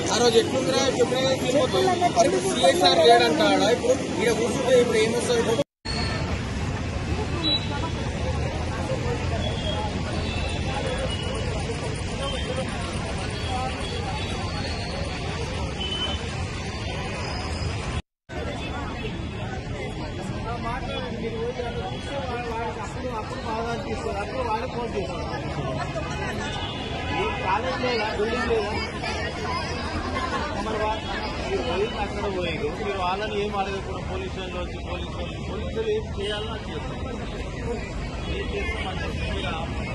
ఆ రోజు ఎట్లుందిరా చెప్పినా ఇప్పుడు సిఎస్ఆర్ లేడంటాడా ఇప్పుడు ఇక్కడ కూర్చుంటే ఇప్పుడు ఏమొస్తుంది ఇప్పుడు అక్కడ పోయారు మీరు వాళ్ళని ఏం అడగకుండా పోలీసు వాళ్ళు వచ్చి పోలీసు వాళ్ళు పోలీసులు ఏం చేయాలో అది చేస్తారు ఏం చేస్తామంటే మీరు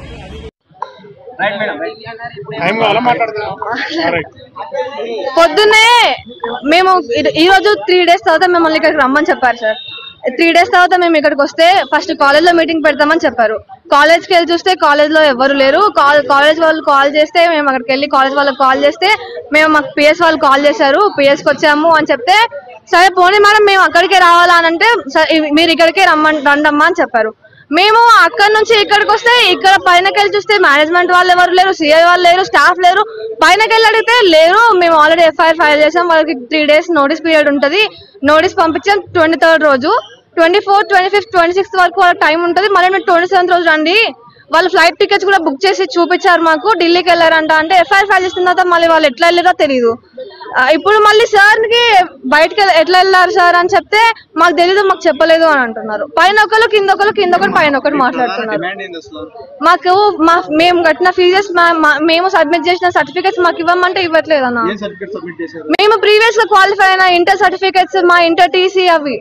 టైం కావాలా మాట్లాడుతున్నాం రైట్ పొద్దున్నే మేము ఈ- ఈ రోజు త్రీ డేస్ తర్వాత మిమ్మల్ని ఇక్కడికి రమ్మని చెప్పారు సార్ త్రీ డేస్ తర్వాత మేము ఇక్కడికి వస్తే ఫస్ట్ కాలేజ్ లో మీటింగ్ పెడతామని చెప్పారు కాలేజ్ కి వెళ్ళి చూస్తే కాలేజ్ లో ఎవరు లేరు కాలేజ్ వాళ్ళు కాల్ చేస్తే మేము అక్కడికి వెళ్ళి కాలేజ్ వాళ్ళకి కాల్ చేస్తే మేము మాకు పిఎస్ వాళ్ళు కాల్ చేశారు పిఎస్ కి వచ్చాము అని చెప్తే సరే పోనీ మేడం మేము అక్కడికే రావాలా అని అంటే "సరే, మీరు ఇక్కడికే రమ్మని రండమ్మా అని చెప్పారు మేము అక్కడ నుంచి ఇక్కడికి వస్తే ఇక్కడ పైనకి వెళ్ళి చూస్తే మేనేజ్మెంట్ వాళ్ళు ఎవరు లేరు సిఐ వాళ్ళు లేరు స్టాఫ్ లేరు పైనకి వెళ్ళి అడిగితే లేరు మేము ఆల్రెడీ ఎఫ్ఐఆర్ ఫైల్ చేసాం వాళ్ళకి త్రీ డేస్ నోటీస్ పీరియడ్ ఉంటుంది నోటీస్ పంపించాం ట్వంటీ థర్డ్ రోజు twenty fourth twenty fifth twenty sixth వరకు వాళ్ళ టైం ఉంటుంది మళ్ళీ మీరు ట్వంటీ సెవెంత్ రోజు రండి వాళ్ళు ఫ్లైట్ టికెట్స్ కూడా బుక్ చేసి చూపించారు మాకు ఢిల్లీకి వెళ్ళారంట అంటే ఎఫ్ఐఆర్ ఫైల్ చేసిన తర్వాత మళ్ళీ వాళ్ళు ఎట్లా వెళ్ళారో తెలియదు ఆ, ఇప్పుడు మళ్ళీ సార్ కి బయటకి వెళ్ళ- ఎట్లా వెళ్ళారు సార్ అని చెప్తే మాకు తెలీదు మాకు చెప్పలేదు అని అంటున్నారు పైన ఒకరు కింద ఒకరు కింద ఒకరు పైన ఒకరు మాట్లాడుతున్నారు డిమాండ్ ఏంది అసలు మాకు మా మేము కట్టిన ఫీజెస్ మేము సబ్మిట్ చేసిన సర్టిఫికేట్స్ మాకు ఇవ్వమంటే ఇవ్వట్లేదు అన్న ఏం సర్టిఫికేట్ సబ్మిట్ చేశారు మేము ప్రీవియస్ గా క్వాలిఫై అయిన ఇంటర్ సర్టిఫికేట్స్ మా ఇంటర్ టీసీ అవి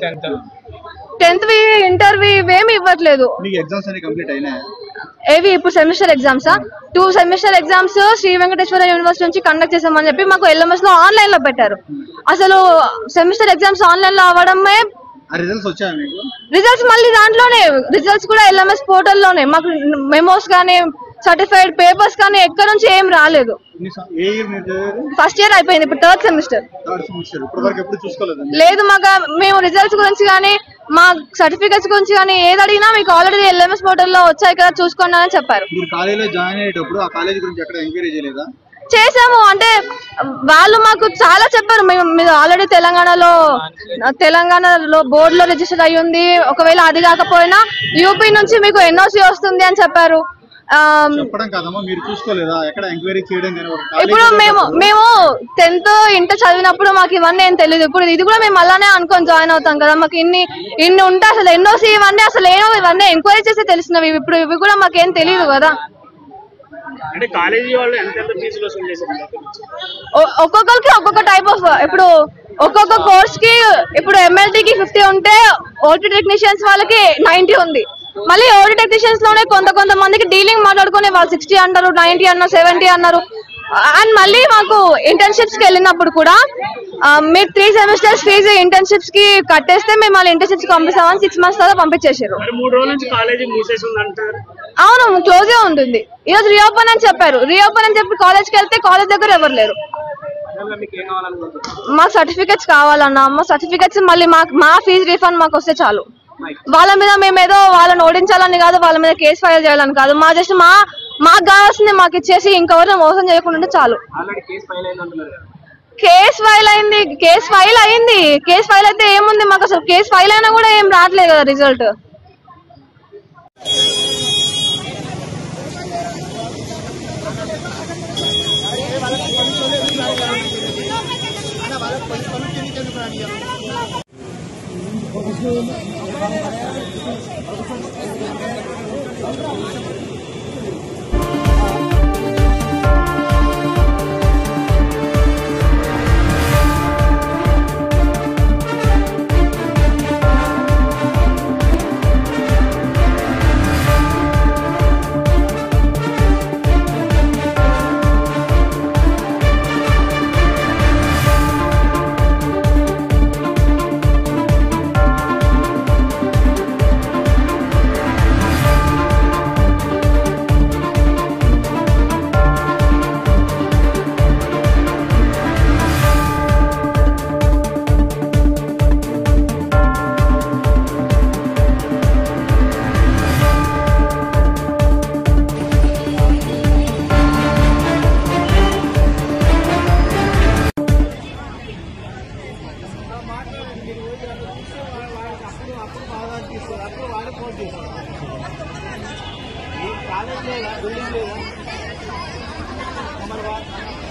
టెన్త్ వి ఇంటర్ వి ఇవేమి ఇవ్వట్లేదు మీకు ఎగ్జామ్స్ అన్ని కంప్లీట్ అయినాయి ఏవి ఇప్పుడు semester exams two semester exams Sri Venkateswara university నుంచి కండక్ట్ చేసామని చెప్పి మాకు ఎల్ఎంఎస్ లో ఆన్లైన్ లో పెట్టారు అసలు సెమిస్టర్ ఎగ్జామ్స్ ఆన్లైన్ లో అవ్వడమే ఆ రిజల్ట్స్ వచ్చాయా మీకు రిజల్ట్స్ మళ్ళీ దాంట్లోనే రిజల్ట్స్ కూడా ఎల్ఎంఎస్ పోర్టల్ లోనే మాకు మెమోస్ కానీ సర్టిఫైడ్ పేపర్స్ కానీ ఎక్కడ నుంచి ఏం రాలేదు ఎన్ని సం- ఏ ఇయర్ మీరు చదివారు ఫస్ట్ ఇయర్ అయిపోయింది ఇప్పుడు థర్డ్ సెమిస్టర్ థర్డ్ సెమిస్టర్ ఇప్పటి వరకు ఎప్పుడు చూసుకోలేదు లేదు మాకు మేము రిజల్ట్స్ గురించి కానీ మా సర్టిఫికెట్స్ గురించి కానీ ఏది అడిగినా మీకు ఆల్రెడీ ఎల్ఎంఎస్ పోర్టల్ లో వచ్చాయి కదా చూసుకోండి అని చెప్పారు మీరు కాలేజీలో జాయిన్ అయ్యేటప్పుడు ఆ కాలేజ్ గురించి ఎక్కడ ఎంక్వైరీ చేయలేదా చేసాము అంటే వాళ్ళు మాకు చాలా చెప్పారు మేము మీరు ఆల్రెడీ తెలంగాణలో తెలంగాణలో బోర్డు లో రిజిస్టర్ అయ్యి ఉంది ఒకవేళ అది కాకపోయినా యూపీ నుంచి మీకు ఎన్ఓసి వస్తుంది అని చెప్పారు ఆ, చెప్పడం కాదమ్మా మీరు చూసుకోలేదా ఎక్కడ ఎంక్వైరీ చేయడం కానీ ఒక ఇప్పుడు కాలేజీలో మేము మేము టెన్త్ ఇంటర్ చదివినప్పుడు మాకు ఇవన్నీ ఏం తెలియదు ఇప్పుడు ఇది కూడా మేము అలానే అనుకొని జాయిన్ అవుతాం కదా మాకు ఇన్ని ఇన్ని ఉంటే అసలు ఎన్ఓసి ఇవన్నీ అసలు ఏమో ఇవన్నీ ఎంక్వైరీ చేస్తే తెలిసినవి ఇప్పుడు ఇవి కూడా మాకేం తెలియదు కదా అంటే కాలేజీ వాళ్ళు ఎంత ఎంత ఫీజులు వసూలు చేశారు ఒ- ఒక్కొక్కరికి ఒక్కొక్క టైప్ ఆఫ్ ఇప్పుడు ఒక్కొక్క కోర్స్ కి ఇప్పుడు MLT కి ఫిఫ్టీ ఉంటే ఓటీ టెక్నీషియన్స్ వాళ్ళకి నైన్టీ ఉంది మళ్ళీ ఓటీ టెక్నీషియన్స్ లోనే కొంత కొంతమందికి డీలింగ్ మాట్లాడుకునే వాళ్ళు సిక్స్టీ అన్నారు నైన్టీ అన్నారు సెవెంటీ అన్నారు అండ్ మళ్ళీ మాకు ఇంటర్న్షిప్స్ కి వెళ్ళినప్పుడు కూడా ఆ, మీరు త్రీ సెమిస్టర్స్ ఫీజు ఇంటర్న్షిప్స్ కి కట్టేస్తే మేము మళ్ళీ ఇంటర్న్షిప్స్ పంపిస్తామని సిక్స్ మంత్స్ తర్వాత పంపించేసారు మరి మూడు రోజుల నుంచి కాలేజీ మూసేసి ఉంది అంటారు అవును క్లోజ్ గా ఉంటుంది ఈ రోజు రీఓపెన్ అని చెప్పారు రీఓపెన్ అని చెప్పి కాలేజ్ కి వెళ్తే కాలేజ్ దగ్గర ఎవరు లేరు మీకు ఏం కావాలనుకుంటున్నారు మా సర్టిఫికెట్స్ కావాలన్నా మా సర్టిఫికెట్స్ మళ్ళీ మా మా ఫీజు రీఫండ్ మాకు వస్తే చాలు వాళ్ళ మీద మేము ఏదో వాళ్ళని ఓడించాలని కాదు వాళ్ళ మీద కేసు ఫైల్ చేయాలని కాదు మా జస్ట్ మా మాకు కావాల్సింది మాకు ఇచ్చేసి ఇంకెవరిని మోసం చేయకుండా ఉంటే చాలు ఆల్రెడీ కేసు ఫైల్ అయింది అంటున్నారు కదా కేసు ఫైల్ అయింది కేసు ఫైల్ అయింది కేసు ఫైల్ అయితే ఏముంది మాకు అసలు కేసు ఫైల్ అయినా కూడా ఏం రావట్లేదు కదా రిజల్ట్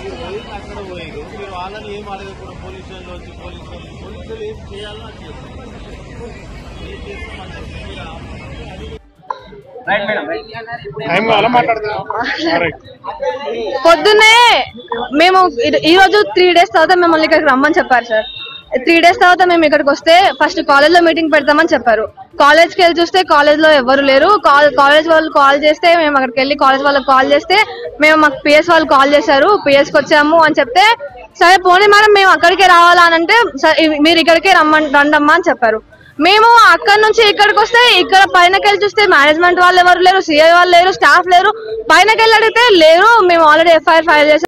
పోయి అక్కడ పోయారు మీరు వాళ్ళని ఏం అడగకుండా పోలీస్ స్టేషన్లో వచ్చి పోలీసు వాళ్ళు పోలీసులు ఏం చేయాలో అది చేస్తారు ఏం చేస్తామని చెప్పి మీరు ఆ- టైం కావాలా మాట్లాడుతున్నాం పొద్దున్నే మేము ఈ- ఈ రోజు త్రీ డేస్ తర్వాత మిమ్మల్ని ఇక్కడికి రమ్మని చెప్పారు సార్ త్రీ డేస్ తర్వాత మేము ఇక్కడికి వస్తే ఫస్ట్ కాలేజ్ లో మీటింగ్ పెడతామని చెప్పారు కాలేజ్ కి వెళ్ళి చూస్తే కాలేజ్ లో ఎవరు లేరు కాలేజ్ వాళ్ళు కాల్ చేస్తే మేము అక్కడికి వెళ్ళి కాలేజ్ వాళ్ళకి కాల్ చేస్తే మేము మాకు పిఎస్ వాళ్ళు కాల్ చేశారు పిఎస్ కి వచ్చాము అని చెప్తే సరే పోనీ మేడం మేము అక్కడికే రావాలా అని అంటే "సరే, మీరు ఇక్కడికే రమ్మని రండమ్మా అని చెప్పారు మేము అక్కడ నుంచి ఇక్కడికి వస్తే ఇక్కడ పైనకి వెళ్ళి చూస్తే మేనేజ్మెంట్ వాళ్ళు ఎవరు లేరు సిఐ వాళ్ళు లేరు స్టాఫ్ లేరు పైనకి వెళ్ళి అడిగితే లేరు మేము ఆల్రెడీ ఎఫ్ఐఆర్ ఫైల్ చేసి